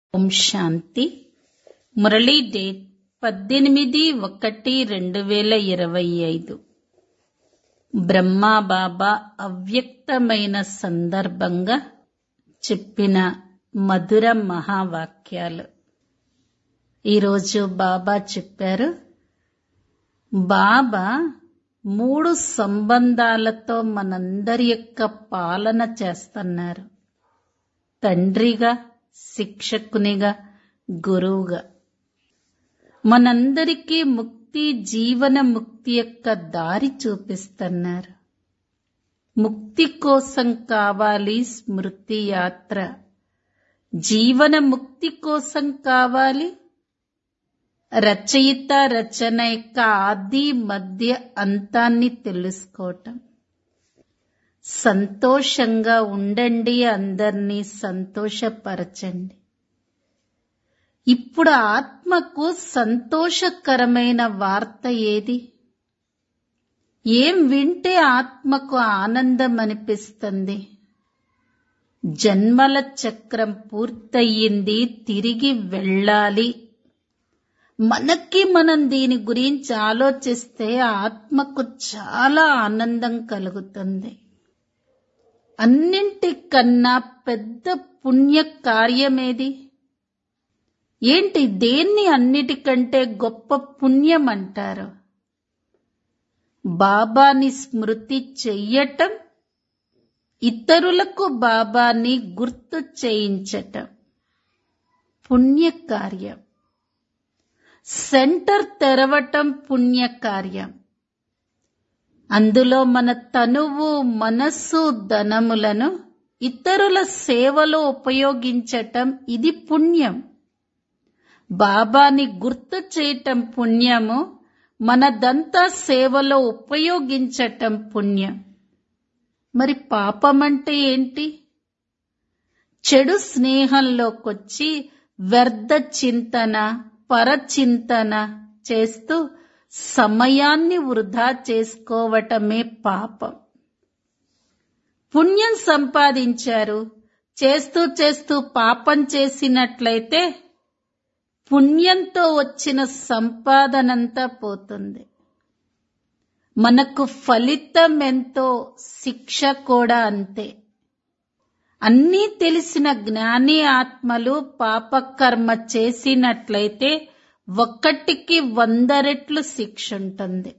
ఓం శాంతి Murali date పద్దెనిమిది ఒకటి రెండు వేల ఇరవై ఐదు బ్రహ్మాబాబా అవ్యక్తమైన సందర్భంగా చెప్పిన మధుర మహావాక్యాలు ఈరోజు బాబా చెప్పారు బాబా మూడు సంబంధాలతో మనందరి యొక్క పాలన చేస్తున్నారు తండ్రిగా శిక్షకునిగా గురువుగా మనందరికీ ముక్తి జీవన ముక్తి యొక్క దారి చూపిస్తున్నారు ముక్తి కోసం కావాలి స్మృతి యాత్ర జీవన ముక్తి కోసం కావాలి రచయిత రచన యొక్క ఆది మధ్య అంతాన్ని తెలుసుకోవటం సంతోషంగా ఉండండి అందరినీ సంతోషపరచండి ఇప్పుడు ఆత్మకు సంతోషకరమైన వార్త ఏది ఏం వింటే ఆత్మకు ఆనందం అనిపిస్తుంది జన్మల చక్రం పూర్తయింది తిరిగి వెళ్ళాలి మనకి మనం దీని గురించి ఆలోచిస్తే ఆత్మకు చాలా ఆనందం కలుగుతుంది అన్నింటికన్నా పెద్ద పుణ్య కార్యమేది ఏంటి దేన్ని అన్నిటికంటే గొప్ప పుణ్యం అంటారు బాబాని స్మృతి చెయ్యటం ఇతరులకు బాబాని గుర్తు చేయించటం పుణ్యకార్యం సెంటర్ తెరవటం పుణ్యకార్యం అందులో మన తనువు మనస్సు ధనములను ఇతరుల సేవలో ఉపయోగించటం ఇది పుణ్యం బాబాని గుర్తు చేయటం పుణ్యము మనదంతా సేవలో ఉపయోగించటం పుణ్యం మరి పాపం అంటే ఏంటి చెడు స్నేహంలోకొచ్చి వ్యర్థ చింతన పరచింతన చేస్తూ సమయాన్ని వృధా చేసుకోవటమే పాపం పుణ్యం సంపాదించారు చేస్తూ చేస్తూ పాపం చేసినట్లయితే పుణ్యంతో వచ్చిన సంపాదనంతా పోతుంది మనకు ఫలితం ఎంతో శిక్ష కూడా అంతే అన్నీ తెలిసిన జ్ఞాని ఆత్మలు పాపకర్మ చేసినట్లయితే ఒక్కటికి వంద రెట్లు శిక్ష ఉంటుంది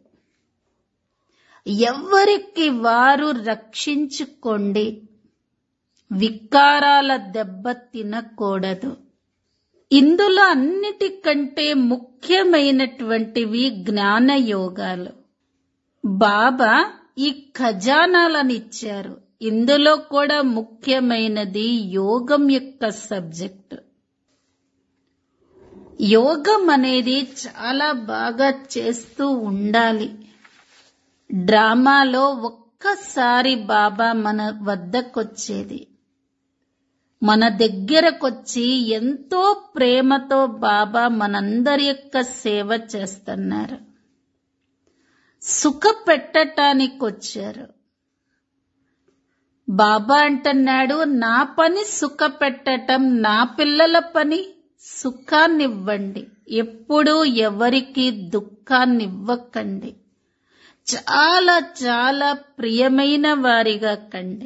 ఎవరికి వారు రక్షించుకోండి వికారాల దెబ్బ తినకూడదు ఇందులో అన్నిటికంటే ముఖ్యమైనటువంటివి జ్ఞాన యోగాలు బాబా ఈ ఖజానాలను ఇచ్చారు ఇందులో కూడా ముఖ్యమైనది యోగం యొక్క సబ్జెక్టు యోగం అనేది చాలా బాగా చేస్తూ ఉండాలి డ్రామాలో ఒక్కసారి బాబా మన వద్దకొచ్చేది మన దగ్గరకొచ్చి ఎంతో ప్రేమతో బాబా మనందరి యొక్క సేవ చేస్తున్నారు సుఖ పెట్టటానికి వచ్చారు బాబా అంటున్నాడు నా పని సుఖ పెట్టటం నా పిల్లల పని సుఖాన్నివ్వండి ఎప్పుడూ ఎవరికి దుఃఖాన్నివ్వకండి చాలా చాలా ప్రియమైన వారిగా కండి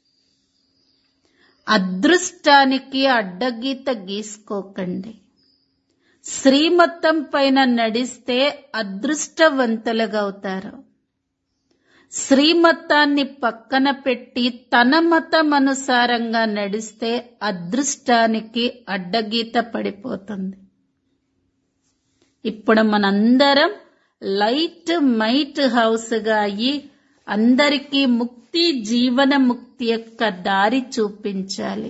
అదృష్టానికి అడ్డగీత గీసుకోకండి శ్రీమతం పైన నడిస్తే అదృష్టవంతులుగా అవుతారు శ్రీమతాన్ని పక్కన పెట్టి తన మతం అనుసారంగా నడిస్తే అదృష్టానికి అడ్డగీత పడిపోతుంది ఇప్పుడు మనందరం లైట్ మైట్ హౌస్గా అయ్యి అందరికీ ముక్తి జీవన ముక్తి యొక్క దారి చూపించాలి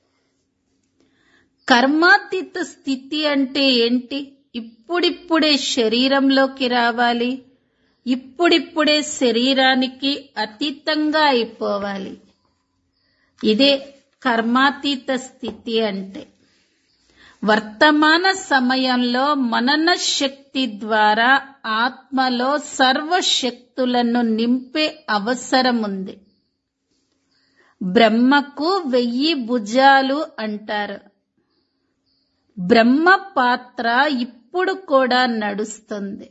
కర్మాతీత స్థితి అంటే ఏంటి ఇప్పుడిప్పుడే శరీరంలోకి రావాలి ఇప్పుడిప్పుడే శరీరానికి అతీతంగా అయిపోవాలి ఇదే కర్మాతీత స్థితి అంటే వర్తమాన సమయంలో మనన శక్తి ద్వారా ఆత్మలో సర్వశక్తులను నింపే అవసరం ఉంది బ్రహ్మకు వెయ్యి భుజాలు అంటారు బ్రహ్మ పాత్ర ఇప్పుడు కూడా నడుస్తుంది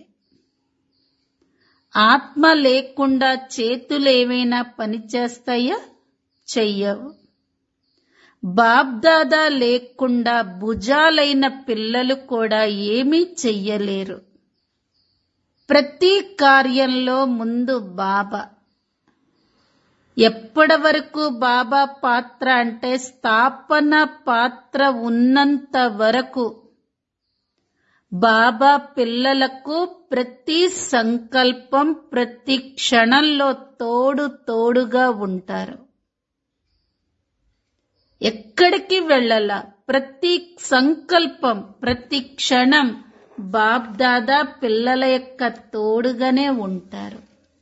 ఆత్మ లేకుండా చేతులు ఏమైనా పనిచేస్తాయా చెయ్యవు బాబ్దాదా లేకుండా భుజాలైన పిల్లలు కూడా ఏమీ చెయ్యలేరు ప్రతి కార్యంలో ముందు బాబా ఎప్పటి వరకు బాబా పాత్ర అంటే స్థాపన పాత్ర ఉన్నంత వరకు బాబా పిల్లలకు ప్రతి సంకల్పం ప్రతి క్షణంలో తోడు తోడుగా ఉంటారు ఎక్కడికి వెళ్ళాల ప్రతి సంకల్పం ప్రతి క్షణం బాబ్దాదా పిల్లల యొక్క తోడుగానే ఉంటారు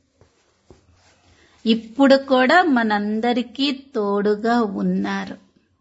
ఇప్పుడు కూడా మనందరికీ తోడుగా ఉన్నారు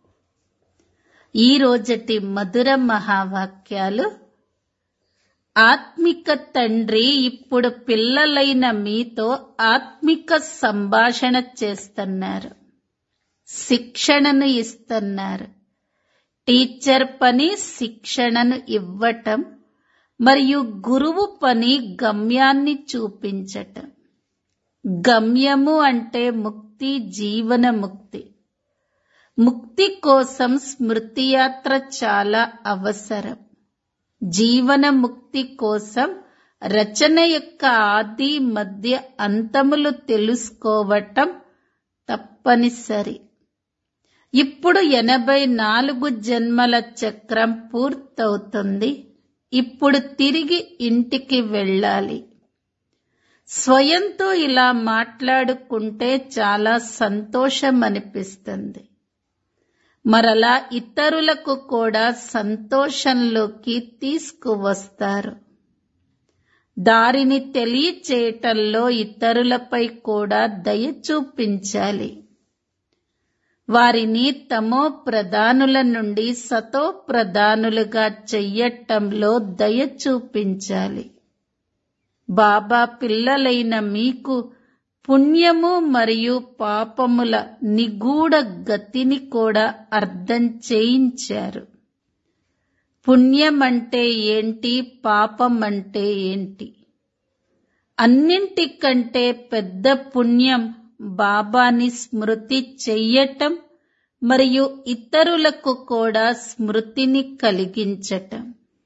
ఈ రోజటి మధుర మహావాక్యాలు ఆత్మిక తండ్రి ఇప్పుడు పిల్లలైన మీతో ఆత్మిక సంభాషణ చేస్తున్నారు శిక్షణను ఇస్తున్నారు టీచర్ పని శిక్షణను ఇవ్వటం మరియు గురువు పని గమ్యాన్ని చూపించటం గమ్యము అంటే ముక్తి జీవన ముక్తి ముక్తి కోసం స్మృతి యాత్ర చాలా అవసరం జీవన ముక్తి కోసం రచన యొక్క ఆది మధ్య అంతములు తెలుసుకోవటం తప్పనిసరి ఇప్పుడు ఎనభై నాలుగు జన్మల చక్రం పూర్తవుతుంది ఇప్పుడు తిరిగి ఇంటికి వెళ్ళాలి స్వయంతో ఇలా మాట్లాడుకుంటే చాలా సంతోషం అనిపిస్తుంది మరలా ఇతరులకు కూడా సంతోషంలోకి తీసుకువస్తారు దారిని తెలియచేయటంలో ఇతరులపై కూడా దయ చూపించాలి వారిని తమో ప్రధానుల నుండి సతో ప్రధానులుగా చెయ్యటంలో దయ చూపించాలి బాబా పిల్లలైన మీకు పుణ్యము మరియు పాపముల నిగూఢ గతిని కూడా అర్థం చేయించారు పుణ్యం అంటే ఏంటి పాపం అంటే ఏంటి అన్నింటికంటే పెద్ద పుణ్యం బాబాని స్మృతి చెయ్యటం మరియు ఇతరులకు కూడా స్మృతిని కలిగించటం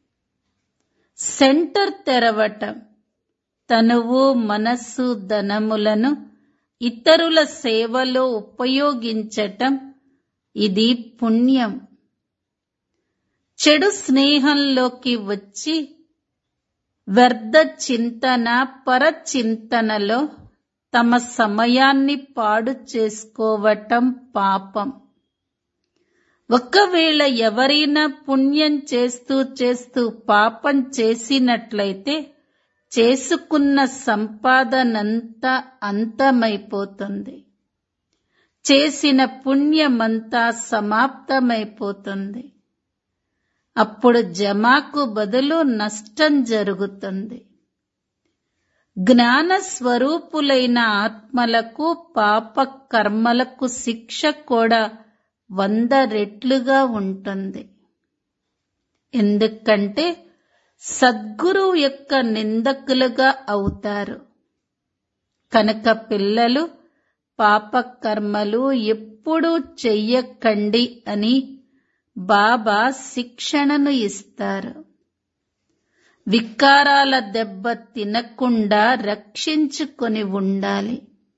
సెంటర్ తెరవటం తనువు మనస్సు ధనములను ఇతరుల సేవలో ఉపయోగించటం ఇది పుణ్యం చెడు స్నేహంలోకి వచ్చి వ్యర్థ చింతన పరచింతనలో తమ సమయాన్ని పాడు చేసుకోవటం పాపం ఒకవేళ ఎవరైనా పుణ్యం చేస్తూ చేస్తూ పాపం చేసినట్లయితే చేసుకున్న సంపాదనంతా అంతమైపోతుంది చేసిన పుణ్యమంతా సమాప్తమైపోతుంది అప్పుడు జమాకు బదులు నష్టం జరుగుతుంది జ్ఞాన స్వరూపులైన ఆత్మలకు పాప కర్మలకు శిక్ష కూడా వంద రెట్లుగా ఉంటుంది ఎందుకంటే సద్గురువు యొక్క నిందకులుగా అవుతారు కనుక పిల్లలు పాప కర్మలు ఎప్పుడూ చెయ్యకండి అని బాబా శిక్షణను ఇస్తారు వికారాల దెబ్బ తినకుండా రక్షించుకొని ఉండాలి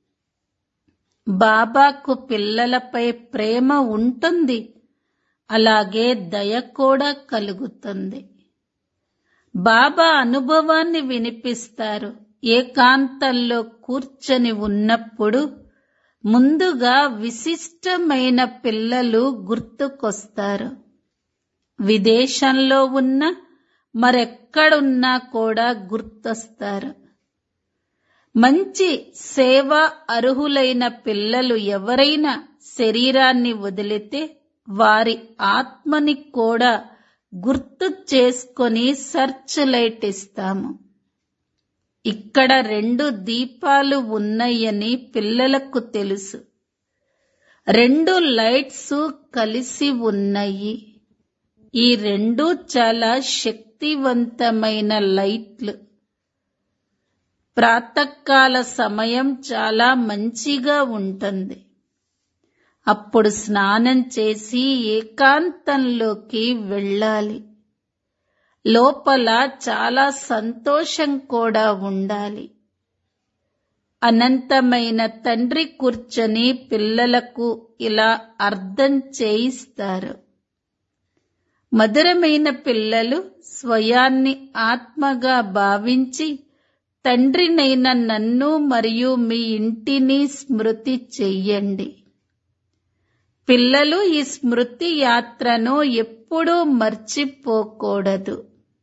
బాబాకు పిల్లలపై ప్రేమ ఉంటుంది అలాగే దయ కూడా కలుగుతుంది బాబా అనుభవాన్ని వినిపిస్తారు ఏకాంతంలో కూర్చొని ఉన్నప్పుడు ముందుగా విశిష్టమైన పిల్లలు గుర్తుకొస్తారు విదేశంలో ఉన్న మరెక్కడున్నా కూడా గుర్తొస్తారు మంచి సేవ అర్హులైన పిల్లలు ఎవరైనా శరీరాన్ని వదిలితే వారి ఆత్మని కూడా గుర్తు చేసుకొని సర్చ్ లైట్ ఇస్తాము ఇక్కడ రెండు దీపాలు ఉన్నాయని పిల్లలకు తెలుసు రెండు లైట్స్ కలిసి ఉన్నాయి ఈ రెండు చాలా శక్తివంతమైన లైట్లు ప్రాతకాల సమయం చాలా మంచిగా ఉంటుంది అప్పుడు స్నానం చేసి ఏకాంతంలోకి వెళ్ళాలి లోపల చాలా సంతోషం కూడా ఉండాలి అనంతమైన తండ్రి కూర్చొని పిల్లలకు ఇలా అర్థం చేయిస్తారు మధురమైన పిల్లలు స్వయాన్ని ఆత్మగా భావించి తండ్రినైన నన్ను మరియు మీ ఇంటిని స్మృతి చెయ్యండి పిల్లలు ఈ స్మృతి యాత్రను ఎప్పుడూ మర్చిపోకూడదు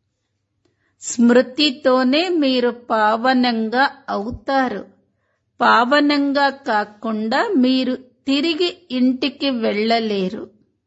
స్మృతితోనే మీరు పావనంగా అవుతారు పావనంగా కాకుండా మీరు తిరిగి ఇంటికి వెళ్ళలేరు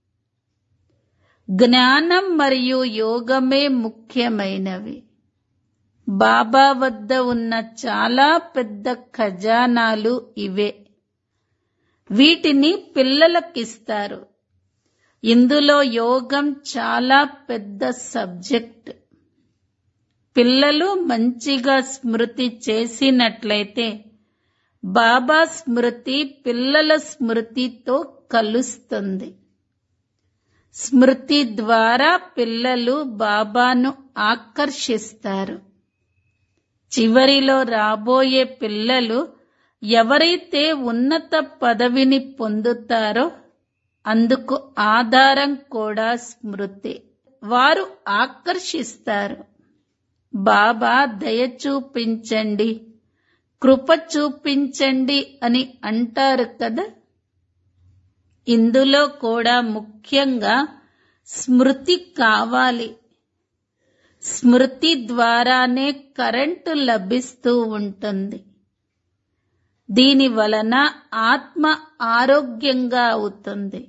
జ్ఞానం మరియు యోగమే ముఖ్యమైనవి బాబా వద్ద ఉన్న చాలా పెద్ద ఖజానాలు ఇవే వీటిని పిల్లలకిస్తారు ఇందులో యోగం చాలా పెద్ద సబ్జెక్ట్ పిల్లలు మంచిగా స్మృతి చేసినట్లయితే బాబా స్మృతి పిల్లల స్మృతితో కలుస్తుంది స్మృతి ద్వారా పిల్లలు బాబాను ఆకర్షిస్తారు చివరిలో రాబోయే పిల్లలు ఎవరైతే ఉన్నత పదవిని పొందుతారో అందుకు ఆధారం కూడా స్మృతి వారు ఆకర్షిస్తారు బాబా దయ చూపించండి కృప చూపించండి అని అంటారు కదా ఇందులో కూడా ముఖ్యంగా స్మృతి కావాలి స్మృతి ద్వారానే కరెంటు లభిస్తూ ఉంటుంది దీని వలన ఆత్మ ఆరోగ్యంగా అవుతుంది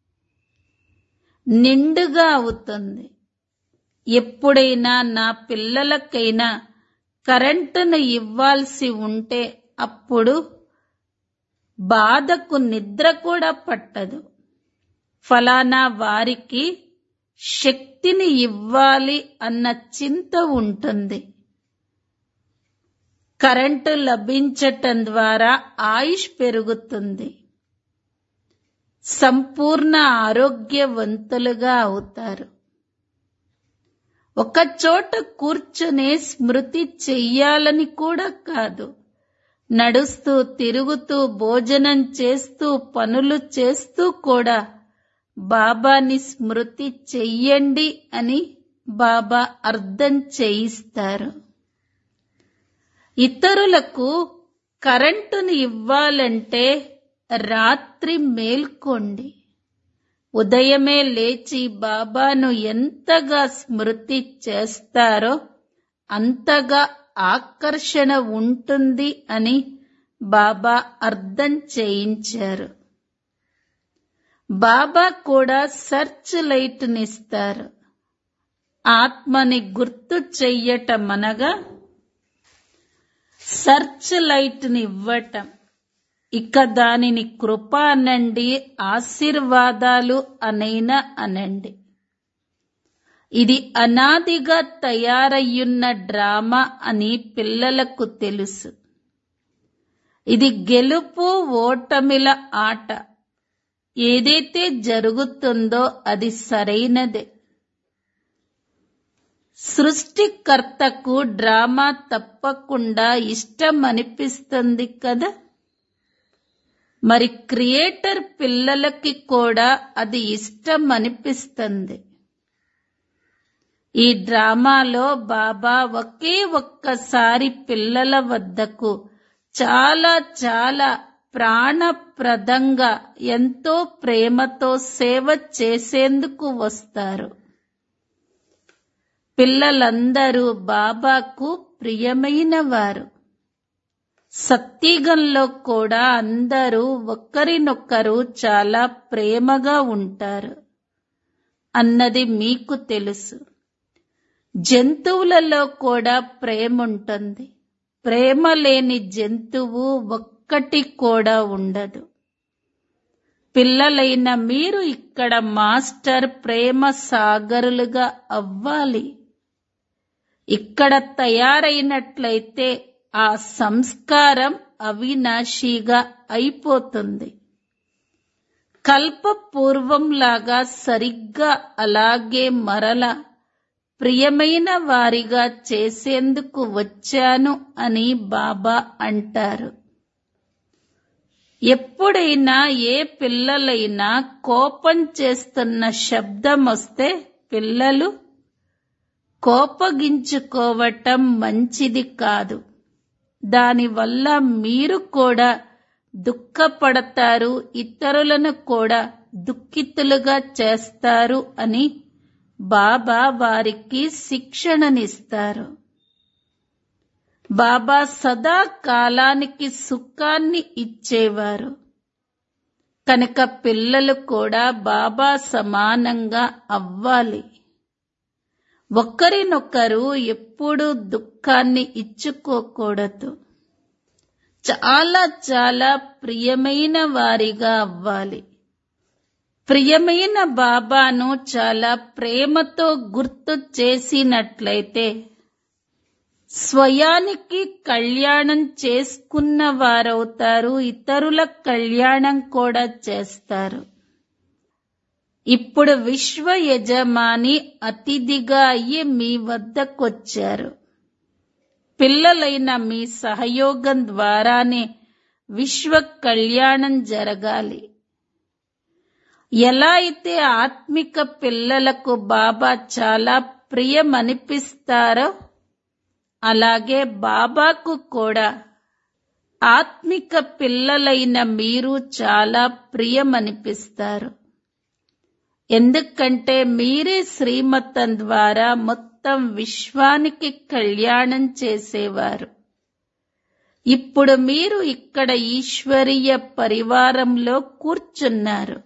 నిండుగా అవుతుంది ఎప్పుడైనా నా పిల్లలకైనా కరెంటును ఇవ్వాల్సి ఉంటే అప్పుడు బాధకు నిద్ర కూడా పట్టదు ఫలానా వారికి శక్తిని ఇవ్వాలి అన్న చింత ఉంటుంది కరెంటు లభించటం ద్వారా ఆయుష్ పెరుగుతుంది సంపూర్ణ ఆరోగ్యవంతులుగా అవుతారు ఒక చోట కూర్చునే స్మృతి చెయ్యాలని కూడా కాదు నడుస్తూ తిరుగుతూ భోజనం చేస్తూ పనులు చేస్తూ కూడా బాబాని స్మృతి చెయ్యండి అని బాబా అర్థం చేయిస్తారు ఇతరులకు కరెంటును ఇవ్వాలంటే రాత్రి మేల్కోండి ఉదయమే లేచి బాబాను ఎంతగా స్మృతి చేస్తారో అంతగా ఆకర్షణ ఉంటుంది అని బాబా అర్థం చేయించారు బాబా కూడా సర్చ్ లైట్నిస్తారు ఆత్మని గుర్తు చెయ్యటమనగా సర్చ్ లైట్ని ఇవ్వటం ఇక దానిని కృప అనండి ఆశీర్వాదాలు అనైనా అనండి ఇది అనాదిగా తయారయ్యున్న డ్రామా అని పిల్లలకు తెలుసు ఇది గెలుపు ఓటమిల ఆట ఏదైతే జరుగుతుందో అది సరైనదే సృష్టికర్తకు డ్రామా తప్పకుండా ఇష్టం అనిపిస్తుంది కదా మరి క్రియేటర్ పిల్లలకి కూడా అది ఇష్టం అనిపిస్తుంది ఈ డ్రామాలో బాబా ఒకే ఒక్కసారి పిల్లల వద్దకు చాలా చాలా ప్రాణప్రదంగా ఎంతో ప్రేమతో సేవ చేసేందుకు వస్తారు పిల్లలందరూ బాబాకు ప్రియమైన వారు సత్యగంలో కూడా అందరూ ఒకరినొకరు చాలా ప్రేమగా ఉంటారు అన్నది మీకు తెలుసు జంతువులలో కూడా ప్రేమ ఉంటుంది ప్రేమ లేని జంతువు ఒక్కటి కూడా ఉండదు పిల్లలైన మీరు ఇక్కడ మాస్టర్ ప్రేమ సాగరులుగా అవ్వాలి ఇక్కడ తయారైనట్లయితే ఆ సంస్కారం అవినాశిగా అయిపోతుంది కల్పపూర్వంలాగా సరిగ్గా అలాగే మరల ప్రియమైన వారిగా చేసేందుకు వచ్చాను అని బాబా అంటారు ఎప్పుడైనా ఏ పిల్లలైనా కోపం చేస్తున్న శబ్దం వస్తే పిల్లలు కోపగించుకోవటం మంచిది కాదు దానివల్ల మీరు కూడా దుఃఖపడతారు ఇతరులను కూడా దుఃఖితులుగా చేస్తారు అని బాబా వారికి శిక్షణనిస్తారు బాబా సదా కాలానికి సుఖాన్ని ఇచ్చేవారు కనుక పిల్లలు కూడా బాబా సమానంగా అవ్వాలి ఒకరినొకరు ఎప్పుడూ దుఃఖాన్ని ఇచ్చుకోకూడదు చాలా చాలా ప్రియమైన వారిగా అవ్వాలి ప్రియమైన బాబాను చాలా ప్రేమతో గుర్తు చేసినట్లయితే స్వయానికి కళ్యాణం చేసుకున్న వారవుతారు ఇతరుల కళ్యాణం కూడా చేస్తారు ఇప్పుడు విశ్వ యజమాని అతిథిగా అయ్యి మీ వద్దకొచ్చారు పిల్లలైన మీ సహయోగం ద్వారానే విశ్వ కళ్యాణం జరగాలి ఎలా అయితే ఆత్మిక పిల్లలకు బాబా చాలా ప్రియమనిపిస్తారో అలాగే బాబాకు కూడా ఆత్మిక పిల్లలైన మీరు చాలా ప్రియమనిపిస్తారు ఎందుకంటే మీరే శ్రీమతం ద్వారా మొత్తం విశ్వానికి కళ్యాణం చేసేవారు ఇప్పుడు మీరు ఇక్కడ ఈశ్వరీయ పరివారంలో కూర్చున్నారు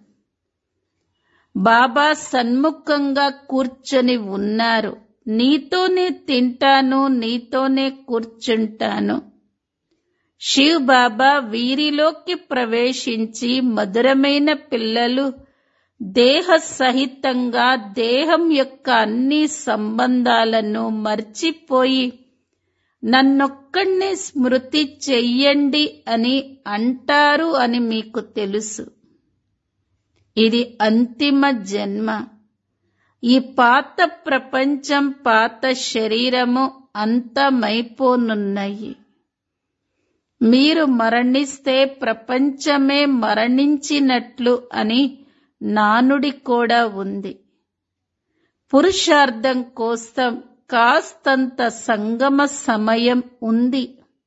బాబా సన్ముఖంగా కూర్చొని ఉన్నారు నీతోనే తింటాను నీతోనే కూర్చుంటాను శివ్ బాబా వీరిలోకి ప్రవేశించి మధురమైన పిల్లలు దేహ సహితంగా దేహం యొక్క అన్ని సంబంధాలను మర్చిపోయి నన్నొక్కడినే స్మృతి చెయ్యండి అని అంటారు అని మీకు తెలుసు ఇది అంతిమ జన్మ ఈ పాత ప్రపంచం పాత శరీరము అంతమైపోనున్నాయి మీరు మరణిస్తే ప్రపంచమే మరణించినట్లు అని నానుడి కూడా ఉంది పురుషార్థం కోసం కాస్తంత సంగమ సమయం ఉంది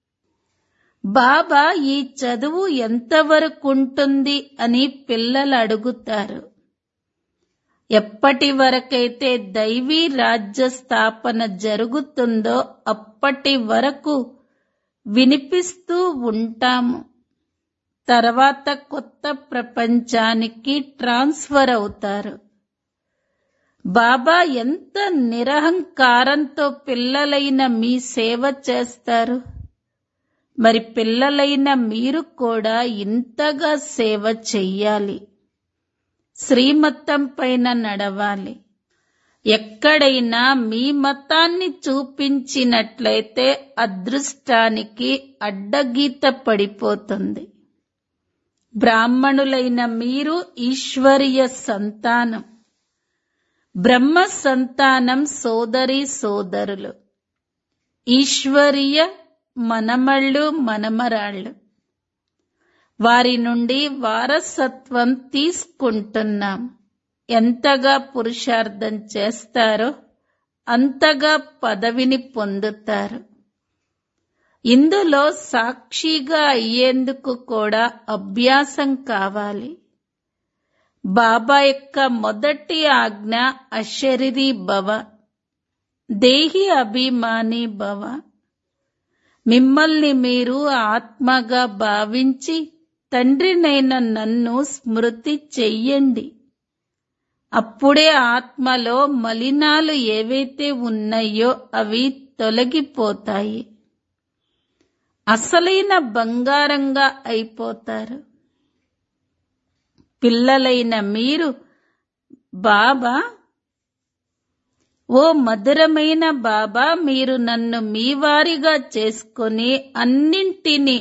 బాబా ఈ చదువు ఎంతవరకు ఉంటుంది అని పిల్లలు అడుగుతారు ఎప్పటి వరకైతే దైవీ రాజ్య స్థాపన జరుగుతుందో అప్పటి వరకు వినిపిస్తూ ఉంటాము తర్వాత కొత్త ప్రపంచానికి ట్రాన్స్ఫర్ అవుతారు బాబా ఎంత నిరహంకారంతో పిల్లలైన మీ సేవ చేస్తారు మరి పిల్లలైన మీరు కూడా ఇంతగా సేవ చెయ్యాలి శ్రీమతం పైన నడవాలి ఎక్కడైనా మీ మతాన్ని చూపించినట్లయితే అదృష్టానికి అడ్డగీత పడిపోతుంది బ్రాహ్మణులైన మీరు ఈశ్వరీయ సంతానం బ్రహ్మ సంతానం సోదరి సోదరులు ఈశ్వరీయ మనమళ్ళు మనమరాళ్ళు వారి నుండి వారసత్వం తీసుకుంటున్నాం ఎంతగా పురుషార్థం చేస్తారో అంతగా పదవిని పొందుతారు ఇందులో సాక్షిగా అయ్యేందుకు కూడా అభ్యాసం కావాలి బాబా యొక్క మొదటి ఆజ్ఞ అశరీరీ భవ దేహి అభిమాని భవ మిమ్మల్ని మీరు ఆత్మగా భావించి తండ్రినైన నన్ను స్మృతి చెయ్యండి అప్పుడే ఆత్మలో మలినాలు ఏవైతే ఉన్నాయో అవి తొలగిపోతాయి అసలైన బంగారంగా అయిపోతారు పిల్లలైన మీరు బాబా ఓ మధురమైన బాబా మీరు నన్ను మీ వారిగా చేసుకొని అన్నింటినీ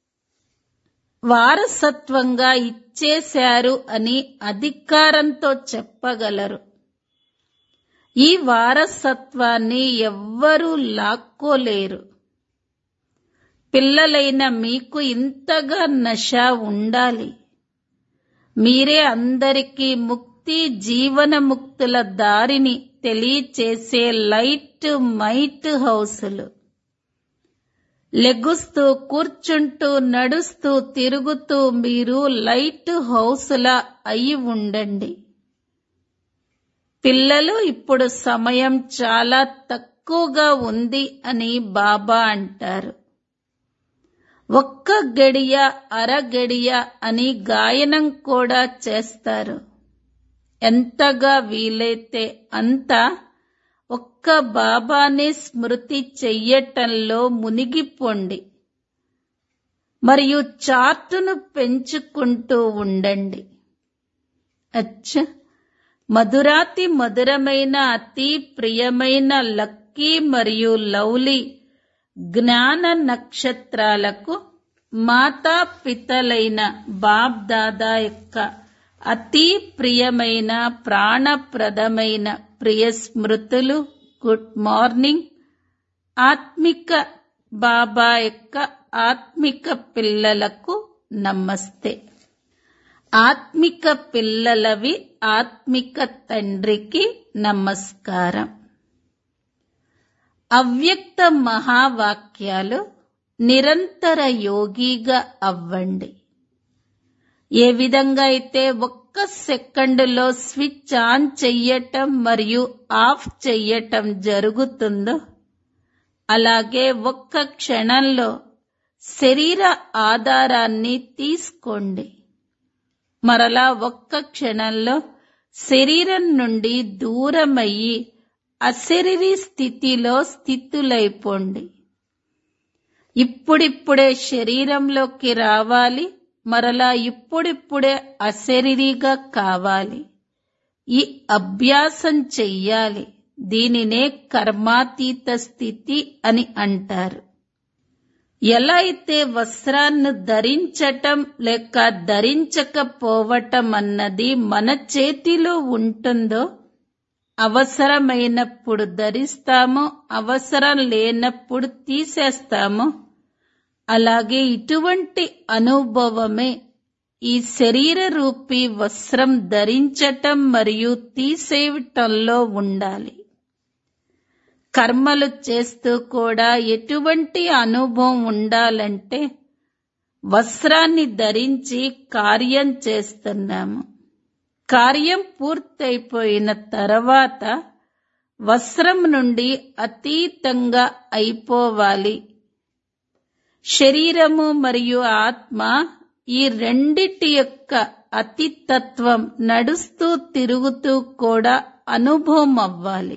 వారసత్వంగా ఇచ్చేశారు అని అధికారంతో చెప్పగలరు ఈ వారసత్వాన్ని ఎవ్వరూ లాక్కోలేరు పిల్లలైన మీకు ఇంతగా నశ ఉండాలి మీరే అందరికీ ముక్తి జీవన ముక్తుల దారిని తెలియచేసే లైట్ మైట్ హౌసులు లెగుస్తూ కూర్చుంటూ నడుస్తూ తిరుగుతూ మీరు లైట్ హౌసులా అయి ఉండండి పిల్లలు ఇప్పుడు సమయం చాలా తక్కువగా ఉంది అని బాబా అంటారు ఒక్క గడియ అరగడియ అని గాయనం కూడా చేస్తారు ఎంతగా వీలైతే అంత ఒక్క బాబానే స్మృతి చెయ్యటంలో మునిగిపోండి మరియు చార్టును పెంచుకుంటూ ఉండండి అచ్చ మధురాతి మధురమైన అతి ప్రియమైన లక్కీ మరియు లవ్లీ జ్ఞాన నక్షత్రాలకు మాతా పితలైన బాబ్ దాదా యొక్క అతి ప్రియమైన ప్రాణప్రదమైన ప్రియ స్మృతులు గుడ్ మార్నింగ్ ఆత్మిక బాబా యొక్క ఆత్మిక పిల్లలకు నమస్తే ఆత్మిక పిల్లలవి ఆత్మిక తండ్రికి నమస్కారం అవ్యక్త మహావాక్యాలు నిరంతర యోగిగా అవ్వండి ఏ విధంగా అయితే ఒక్క సెకండులో స్విచ్ ఆన్ చెయ్యటం మరియు ఆఫ్ చెయ్యటం జరుగుతుందో అలాగే ఒక్క క్షణంలో శరీర ఆధారాన్ని తీసుకోండి మరలా ఒక్క క్షణంలో శరీరం నుండి దూరమయ్యి అశరీరీ స్థితిలో స్థితులైపోండి ఇప్పుడిప్పుడే శరీరంలోకి రావాలి మరలా ఇప్పుడిప్పుడే అశరీరిగా కావాలి ఈ అభ్యాసం చెయ్యాలి దీనినే కర్మాతీత స్థితి అని అంటారు ఎలా అయితే వస్త్రాన్ని ధరించటం లేక ధరించకపోవటం అన్నది మన చేతిలో ఉంటుందో అవసరమైనప్పుడు ధరిస్తామో అవసరం లేనప్పుడు తీసేస్తామో అలాగే ఇటువంటి అనుభవమే ఈ శరీర రూపీ వస్త్రం ధరించటం మరియు తీసేయటంలో ఉండాలి కర్మలు చేస్తూ కూడా ఎటువంటి అనుభవం ఉండాలంటే వస్త్రాన్ని ధరించి కార్యం చేస్తున్నాము కార్యం పూర్తయిపోయిన తర్వాత వస్త్రం నుండి అతీతంగా అయిపోవాలి శరీరము మరియు ఆత్మ ఈ రెండిటి యొక్క అతితత్వం నడుస్తూ తిరుగుతూ కూడా అనుభవం అవ్వాలి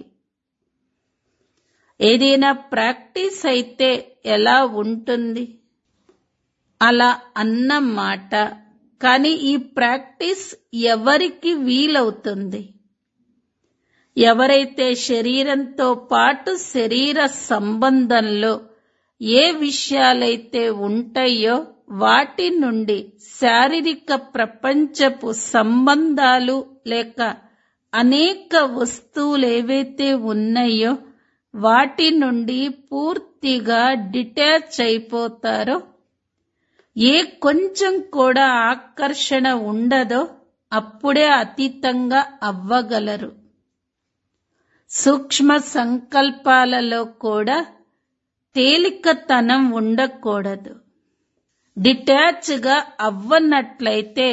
ఏదైనా ప్రాక్టీస్ అయితే ఎలా ఉంటుంది అలా అన్న మాట కానీ ఈ ప్రాక్టీస్ ఎవరికి వీలవుతుంది ఎవరైతే శరీరంతో పాటు శరీర సంబంధంలో ఏ విషయాలైతే ఉంటాయో వాటి నుండి శారీరక ప్రపంచపు సంబంధాలు లేక అనేక వస్తువులు ఏవైతే ఉన్నాయో వాటి నుండి పూర్తిగా డిటాచ్ అయిపోతారో ఏ కొంచెం కూడా ఆకర్షణ ఉండదో అప్పుడే అతీతంగా అవ్వగలరు సూక్ష్మ సంకల్పాలలో కూడా తేలికతనం ఉండకూడదు డిటాచ్గా అవ్వనట్లయితే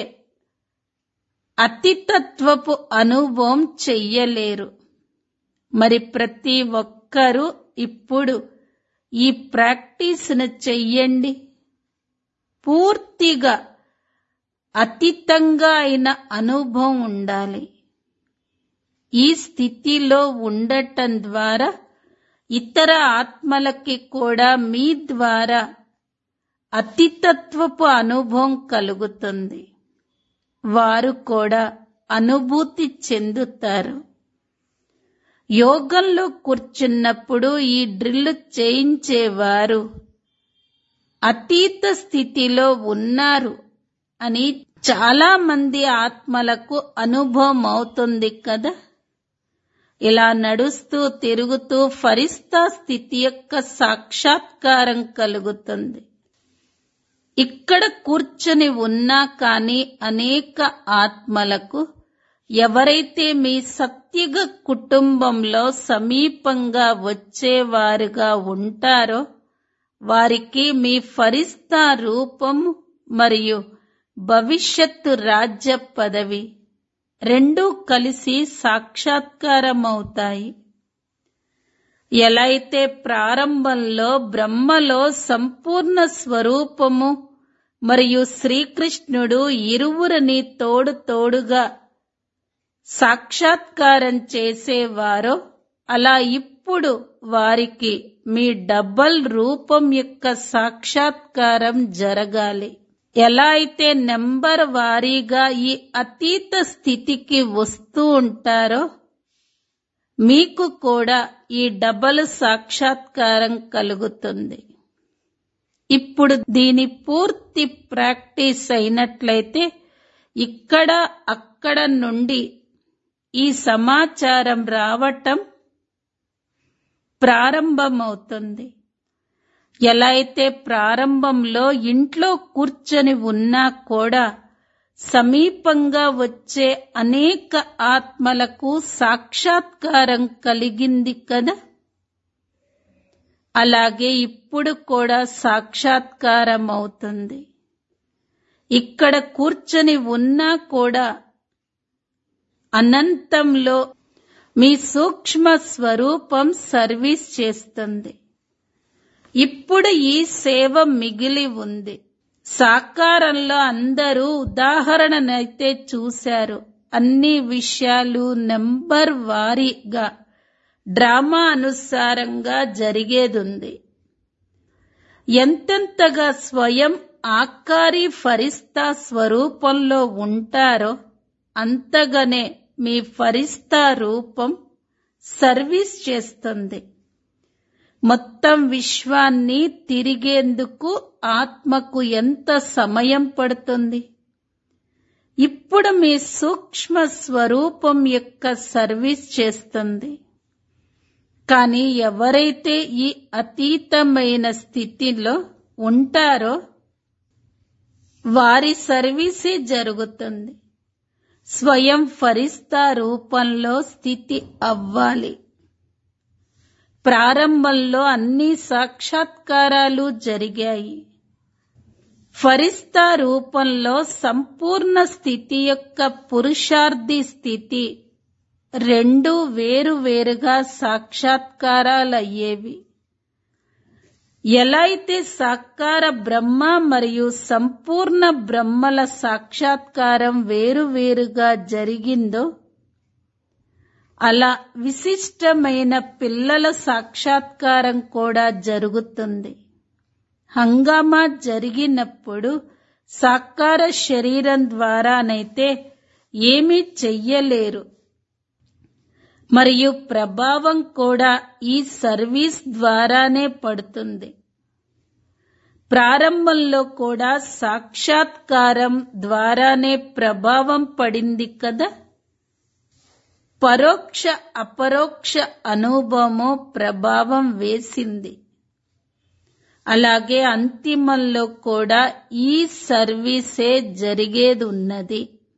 అతితత్వపు అనుభవం చెయ్యలేరు మరి ప్రతి ఒక్కరూ ఇప్పుడు ఈ ప్రాక్టీస్ను చెయ్యండి పూర్తిగా అతీతంగా అయిన అనుభవం ఉండాలి ఈ స్థితిలో ఉండటం ద్వారా ఇతర ఆత్మలకి కూడా మీ ద్వారా అతితత్వపు అనుభవం కలుగుతుంది వారు కూడా అనుభూతి చెందుతారు యోగంలో కూర్చున్నప్పుడు ఈ డ్రిల్ చేయించేవారు అతీత స్థితిలో ఉన్నారు అని చాలా మంది ఆత్మలకు అనుభవం అవుతుంది కదా ఇలా నడుస్తూ తిరుగుతూ ఫరిస్తా స్థితి యొక్క సాక్షాత్కారం కలుగుతుంది ఇక్కడ కూర్చొని ఉన్నా కానీ అనేక ఆత్మలకు ఎవరైతే మీ సత్యుగ కుటుంబంలో సమీపంగా వచ్చేవారుగా ఉంటారో వారికి మీ ఫరిస్తా రూపం మరియు భవిష్యత్తు రాజ్య పదవి రెండూ కలిసి సాక్షాత్కారమవుతాయి ఎలా అయితే ప్రారంభంలో బ్రహ్మలో సంపూర్ణ స్వరూపము మరియు శ్రీకృష్ణుడు ఇరువురిని తోడు తోడుగా సాక్షాత్కారం చేసేవారో అలా ఇప్పుడు వారికి మీ డబల్ రూపం యొక్క సాక్షాత్కారం జరగాలి ఎలా అయితే నెంబర్ వారీగా ఈ అతీత స్థితికి వస్తూ ఉంటారో మీకు కూడా ఈ డబల్ సాక్షాత్కారం కలుగుతుంది ఇప్పుడు దీని పూర్తి ప్రాక్టీస్ అయినట్లయితే ఇక్కడ అక్కడ నుండి ఈ సమాచారం రావటం ప్రారంభమవుతుంది ఎలా అయితే ప్రారంభంలో ఇంట్లో కూర్చొని ఉన్నా కూడా సమీపంగా వచ్చే అనేక ఆత్మలకు సాక్షాత్కారం కలిగింది కదా అలాగే ఇప్పుడు కూడా సాక్షాత్కారం అవుతుంది ఇక్కడ కూర్చొని ఉన్నా కూడా అనంతంలో మీ సూక్ష్మ స్వరూపం సర్వీస్ చేస్తుంది ఇప్పుడు ఈ సేవ మిగిలి ఉంది సాకారంలో అందరూ ఉదాహరణనైతే చూశారు అన్ని విషయాలు నెంబర్ వారీగా డ్రామా అనుసారంగా జరిగేదుంది ఎంతెంతగా స్వయం ఆకారి ఫరిస్తా స్వరూపంలో ఉంటారో అంతగానే మీ ఫరిస్తా రూపం సర్వీస్ చేస్తుంది మొత్తం విశ్వాన్ని తిరిగేందుకు ఆత్మకు ఎంత సమయం పడుతుంది ఇప్పుడు మీ సూక్ష్మ స్వరూపం యొక్క సర్వీస్ చేస్తుంది కానీ ఎవరైతే ఈ అతీతమైన స్థితిలో ఉంటారో వారి సర్వీసే జరుగుతుంది స్వయం ఫరిస్తా రూపంలో స్థితి అవ్వాలి ప్రారంభంలో అన్ని సాక్షాత్కారాలు జరిగాయి ఫరిస్తా రూపంలో సంపూర్ణ స్థితి యొక్క పురుషార్థి స్థితి రెండు వేరు వేరుగా సాక్షాత్కారాలయ్యేవి ఎలా అయితే సాకార బ్రహ్మ మరియు సంపూర్ణ బ్రహ్మల సాక్షాత్కారం వేరువేరుగా జరిగిందో అలా విశిష్టమైన పిల్లల సాక్షాత్కారం కూడా జరుగుతుంది హంగామా జరిగినప్పుడు సాకార శరీరం ద్వారానైతే ఏమీ చెయ్యలేరు మరియు ప్రభావం కూడా ఈ సర్వీస్ ద్వారానే పడుతుంది ప్రారంభంలో కూడా సాక్షాత్కారం ద్వారానే ప్రభావం పడింది కదా పరోక్ష అపరోక్ష అనుభవము ప్రభావం వేసింది అలాగే అంతిమంలో కూడా ఈ సర్వీసే జరిగేది ఉన్నది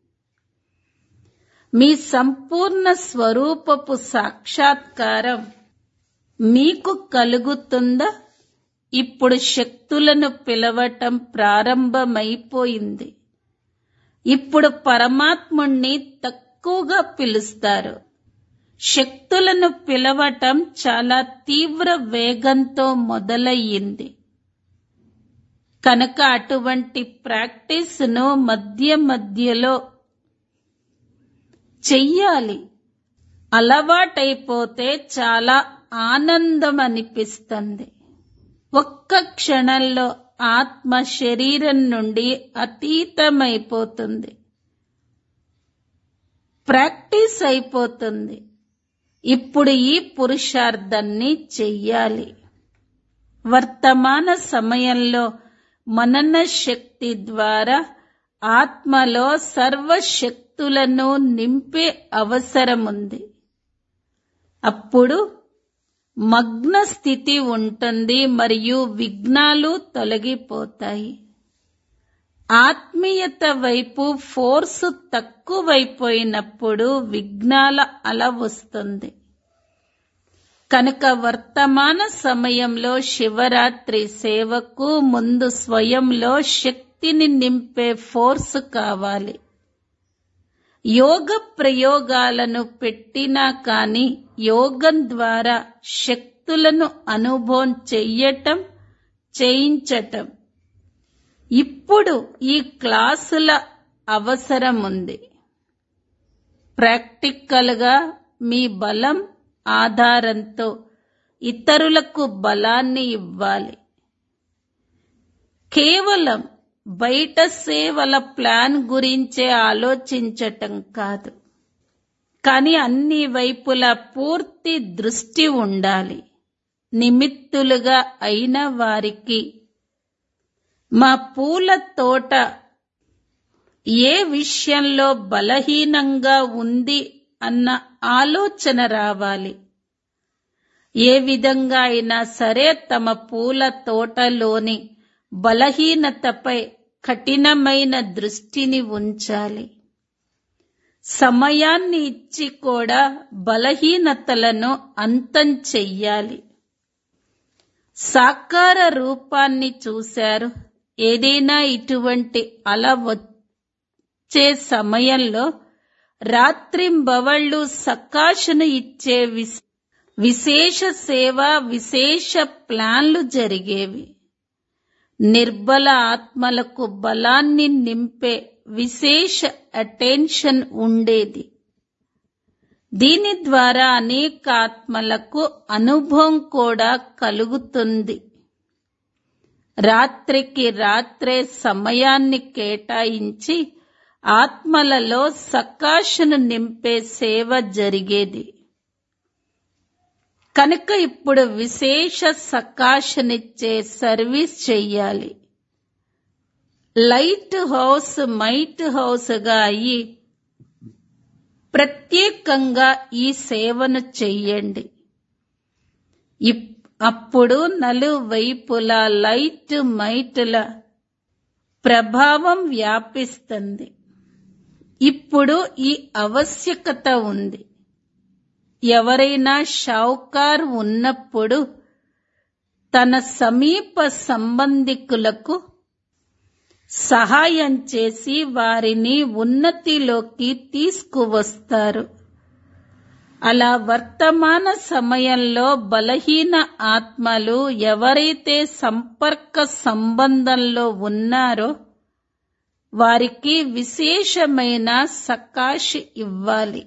మీ సంపూర్ణ స్వరూపపు సాక్షాత్కారం మీకు కలుగుతుందా ఇప్పుడు శక్తులను పిలవటం ప్రారంభమైపోయింది ఇప్పుడు పరమాత్ముణ్ణి తక్కువగా పిలుస్తారు శక్తులను పిలవటం చాలా తీవ్ర వేగంతో మొదలయ్యింది కనుక అటువంటి ప్రాక్టీస్ను మధ్య మధ్యలో చెయ్యాలి అలవాటైపోతే చాలా ఆనందం అనిపిస్తుంది ఒక్క క్షణంలో ఆత్మ శరీరం నుండి అతీతమైపోతుంది ప్రాక్టీస్ అయిపోతుంది ఇప్పుడు ఈ పురుషార్థాన్ని చెయ్యాలి వర్తమాన సమయంలో మనన శక్తి ద్వారా ఆత్మలో సర్వశక్తులను నింపే అవసరముంది అప్పుడు మగ్న స్థితి ఉంటుంది మరియు విఘ్నాలు తొలగిపోతాయి ఆత్మీయత వైపు ఫోర్స్ తక్కువైపోయినప్పుడు విఘ్నాల అల వస్తుంది కనుక వర్తమాన సమయంలో శివరాత్రి సేవకు ముందు స్వయంలో శక్తిని నింపే ఫోర్స్ కావాలి యోగ ప్రయోగాలను పెట్టినా కాని యోగం ద్వారా శక్తులను అనుభవం చెయ్యటం చేయించటం ఇప్పుడు ఈ క్లాసుల అవసరం ఉంది ప్రాక్టికల్ గా మీ బలం ఆధారంతో ఇతరులకు బలాన్ని ఇవ్వాలి కేవలం బయట సేవల ప్లాన్ గురించే ఆలోచించటం కాదు కానీ అన్ని వైపులా పూర్తి దృష్టి ఉండాలి నిమిత్తులుగా అయిన వారికి మా పూల తోట ఏ విషయంలో బలహీనంగా ఉంది అన్న ఆలోచన రావాలి ఏ విధంగా అయినా సరే తమ పూల తోటలోని బలహీనతపై కఠినమైన దృష్టిని ఉంచాలి సమయాన్ని ఇచ్చి కూడా బలహీనతలను అంతం చెయ్యాలి సాకార రూపాన్ని చూశారు ఏదైనా ఇటువంటి అల వచ్చే సమయంలో రాత్రింబవళ్ళు సకాశను ఇచ్చే విస్- విశేష సేవ విశేష ప్లాన్లు జరిగేవి నిర్బల ఆత్మలకు బలాన్ని నింపే విశేష అటెన్షన్ ఉండేది దీని ద్వారా అనేక ఆత్మలకు అనుభవం కూడా కలుగుతుంది రాత్రికి రాత్రే సమయాన్ని కేటాయించి ఆత్మలలో సకాశను నింపే సేవ జరిగేది కనుక ఇప్పుడు విశేష సకాశనిచ్చే సర్వీస్ చెయ్యాలి లైట్ హౌస్ మైట్ హౌస్ గా అయ్యి ప్రత్యేకంగా ఈ సేవను చెయ్యండి ఇప్- అప్పుడు నలువైపుల లైట్ మైటుల ప్రభావం వ్యాపిస్తుంది ఇప్పుడు ఈ ఆవశ్యకత ఉంది ఎవరైనా షౌకార్ ఉన్నప్పుడు తన సమీప సంబంధికులకు సహాయం చేసి వారిని ఉన్నతిలోకి తీసుకువస్తారు అలా వర్తమాన సమయంలో బలహీన ఆత్మలు ఎవరైతే సంపర్క సంబంధంలో ఉన్నారో వారికి విశేషమైన సకాశి ఇవ్వాలి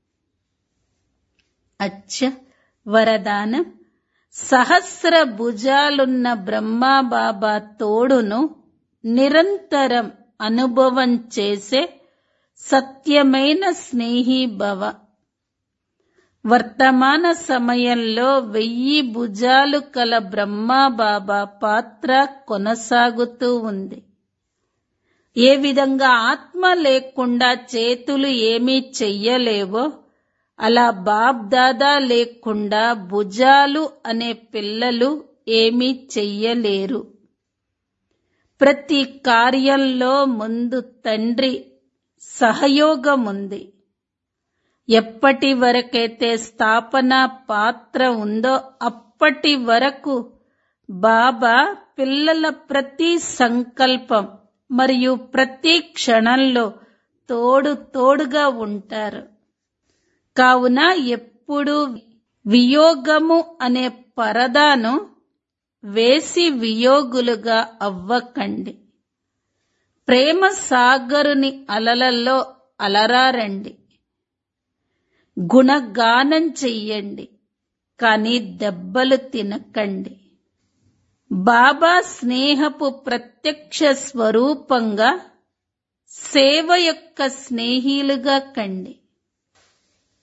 అచ్చ వరదానం సహస్ర భుజాలున్న బ్రహ్మాబాబా తోడును నిరంతరం అనుభవం చేసే సత్యమైన స్నేహి భవ వర్తమాన సమయంలో వెయ్యి భుజాలు కల బ్రహ్మాబాబా పాత్ర కొనసాగుతూ ఉంది ఏ విధంగా ఆత్మ లేకుండా చేతులు ఏమీ చెయ్యలేవో అలా బాబ్ దాదా లేకుండా భుజాలు అనే పిల్లలు ఏమీ చెయ్యలేరు ప్రతి కార్యంలో ముందు తండ్రి సహయోగం ఉంది ఎప్పటి వరకైతే స్థాపన పాత్ర ఉందో అప్పటి వరకు బాబా పిల్లల ప్రతి సంకల్పం మరియు ప్రతి క్షణంలో తోడు తోడుగా ఉంటారు కావున ఎప్పుడు వియోగము అనే పరదాను వేసి వియోగులుగా అవ్వకండి ప్రేమ సాగరుని అలలలో అలరారండి గుణగానం చెయ్యండి కానీ దెబ్బలు తినకండి బాబా స్నేహపు ప్రత్యక్ష స్వరూపంగా సేవ యొక్క స్నేహిలుగా కండి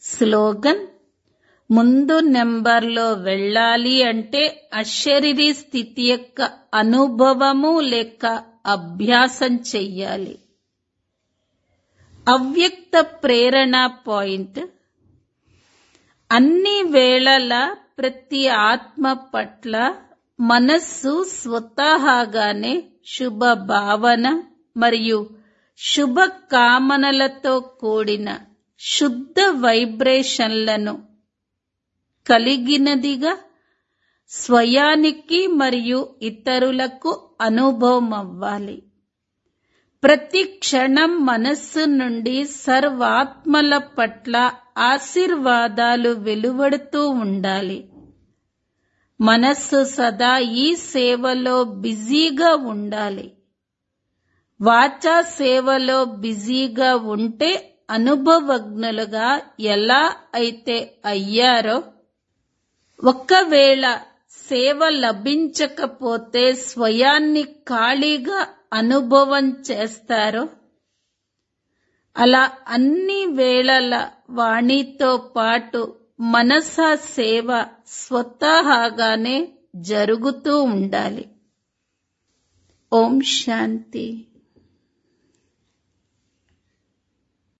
స్లోగన్ ముందు నెంబర్లో వెళ్ళాలి అంటే అశరీరీ స్థితి యొక్క అనుభవము లేక అభ్యాసం చెయ్యాలి అవ్యక్త ప్రేరణ పాయింట్ అన్ని వేళల ప్రతి ఆత్మ పట్ల మనస్సు స్వతహాగానే శుభ భావన మరియు శుభ కామనలతో కూడిన శుద్ధ వైబ్రేషన్లను కలిగినదిగా స్వయానికి మరియు ఇతరులకు అనుభవం అవ్వాలి ప్రతి క్షణం మనస్సు నుండి సర్వాత్మల పట్ల ఆశీర్వాదాలు వెలువడుతూ ఉండాలి మనస్సు సదా ఈ సేవలో బిజీగా ఉండాలి వాచా సేవలో బిజీగా ఉంటే అనుభవజ్ఞులుగా ఎలా అయితే అయ్యారో ఒక్కవేళ సేవ లభించకపోతే స్వయాన్ని ఖాళీగా అనుభవం చేస్తారో అలా అన్ని వేళల వాణితో పాటు మనస సేవ స్వతహాగానే జరుగుతూ ఉండాలి ఓం శాంతి